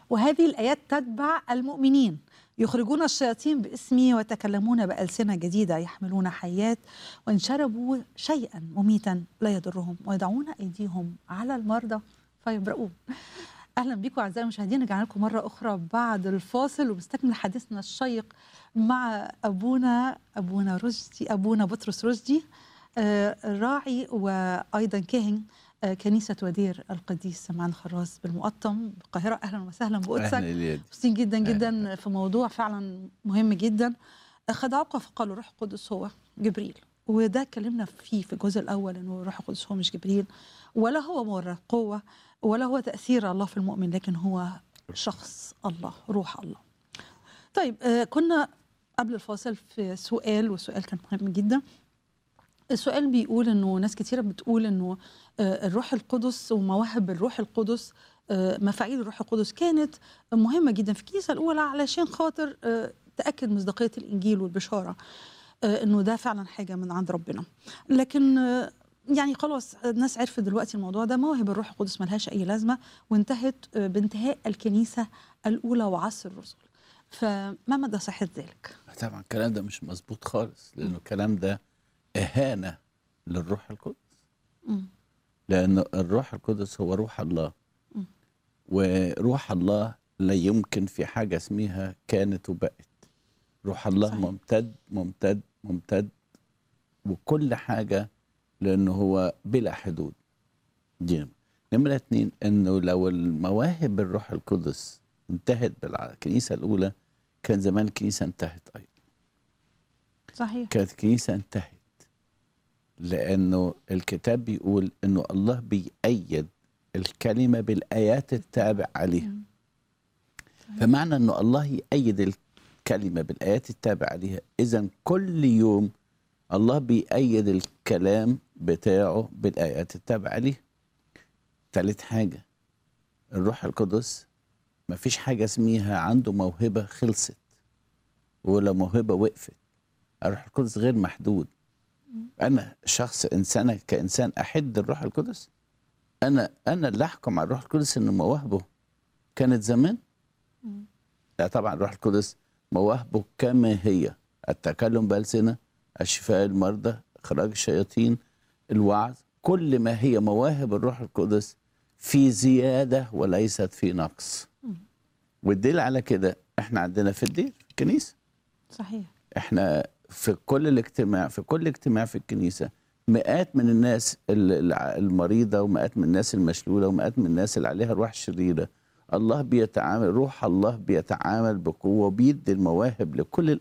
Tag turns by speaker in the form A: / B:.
A: وهذه الآيات تتبع المؤمنين يخرجون الشياطين باسمي ويتكلمون بألسنة جديدة يحملون حيات وإن شربوا شيئا مميتا لا يضرهم ويضعون أيديهم على المرضى فيبرؤون اهلا بكم اعزائي المشاهدين رجعنا لكم مره اخرى بعد الفاصل وبنستكمل حديثنا الشيق مع ابونا ابونا رشدي ابونا بطرس رشدي آه، راعي وايضا كاهن آه، كنيسه ودير القديس سمعان خراس بالمقطم بالقاهره اهلا وسهلا بقدسك
B: اهلا اليد
A: مبسوطين جدا
B: أهلا.
A: جدا في موضوع فعلا مهم جدا خدعوك فقالوا الروح القدس هو جبريل وده اتكلمنا فيه في الجزء الاول انه الروح القدس هو مش جبريل ولا هو مورد قوه ولا هو تاثير الله في المؤمن لكن هو شخص الله روح الله طيب آه كنا قبل الفاصل في سؤال والسؤال كان مهم جدا السؤال بيقول انه ناس كتيره بتقول انه آه، الروح القدس ومواهب الروح القدس آه، مفاعيل الروح القدس كانت مهمه جدا في الكنيسه الاولى علشان خاطر آه، تاكد مصداقيه الانجيل والبشاره آه، انه ده فعلا حاجه من عند ربنا لكن آه، يعني خلاص الناس عرفت دلوقتي الموضوع ده مواهب الروح القدس ملهاش اي لازمه وانتهت آه، بانتهاء الكنيسه الاولى وعصر الرسل فما مدى صحه ذلك؟
B: طبعا الكلام ده مش مظبوط خالص لانه الكلام ده اهانه للروح القدس
A: مم.
B: لان الروح القدس هو روح الله
A: مم.
B: وروح الله لا يمكن في حاجه اسمها كانت وبقت روح الله
A: صحيح.
B: صحيح. ممتد ممتد ممتد وكل حاجه لانه هو بلا حدود دي نمرة. نمرة اتنين انه لو المواهب الروح القدس انتهت بالكنيسه الاولى كان زمان الكنيسه انتهت ايضا
A: صحيح
B: كانت الكنيسة انتهت لأنه الكتاب بيقول أنه الله بيأيد الكلمة بالآيات التابع عليها
A: مم.
B: فمعنى أنه الله يأيد الكلمة بالآيات التابع عليها إذا كل يوم الله بيأيد الكلام بتاعه بالآيات التابع عليه ثالث حاجة الروح القدس ما فيش حاجة اسمها عنده موهبة خلصت ولا موهبة وقفت الروح القدس غير محدود انا شخص انسان كانسان احد الروح القدس انا انا اللي احكم على الروح القدس ان مواهبه كانت زمان
A: مم.
B: لا طبعا الروح القدس مواهبه كما هي التكلم بألسنة الشفاء المرضى اخراج الشياطين الوعظ كل ما هي مواهب الروح القدس في زياده وليست في نقص
A: مم.
B: والدليل على كده احنا عندنا في الدير في الكنيسه
A: صحيح
B: احنا في كل الاجتماع في كل اجتماع في الكنيسه مئات من الناس ال- الع- المريضه ومئات من الناس المشلوله ومئات من الناس اللي عليها روح شريره الله بيتعامل روح الله بيتعامل بقوه وبيدي المواهب لكل